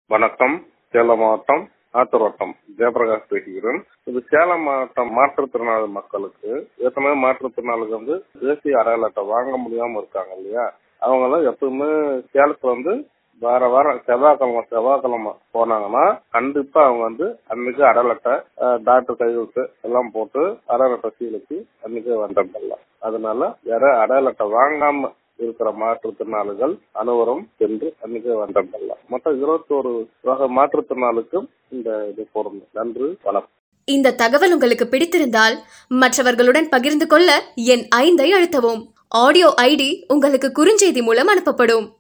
வணக்கம் சேலம் மாவட்டம் ஆத்தூர்வட்டம் ஜெயபிரகாஷ் பேசுகிறேன் இது சேலம் மாவட்டம் மாற்றுத்திறனாளி மக்களுக்கு ஏற்கனவே மாற்றுத்திறனாளிகள் வந்து தேசிய அடையாள அட்டை வாங்க முடியாம இருக்காங்க இல்லையா அவங்க எல்லாம் எப்பவுமே சேலத்துல வந்து வார வாரம் செவ்வாய்க்கிழமை செவ்வாய்க்கிழமை போனாங்கன்னா கண்டிப்பா அவங்க வந்து அன்னைக்கு அடையாள அட்டை அஹ், டாக்டர் கையெழுத்து எல்லாம் போட்டு அடையாள அட்டை சீலுக்கு அன்னைக்கு வந்துடலாம் அதனால வேற அடையாள அட்டை வாங்காம இருக்கிற மாற்றுத்திறனாளிகள் அனைவரும் சென்று அன்னைக்கு வந்துடலாம் மொத்தம் இருபத்தோரு வகை மாற்றுத்திறனாளுக்கும் இந்த இது பொருந்தும் நன்றி வணக்கம் இந்த தகவல் உங்களுக்கு பிடித்திருந்தால் மற்றவர்களுடன் பகிர்ந்து கொள்ள என் ஐந்தை அழுத்தவும் ஆடியோ ஐடி உங்களுக்கு குறுஞ்செய்தி மூலம் அனுப்பப்படும்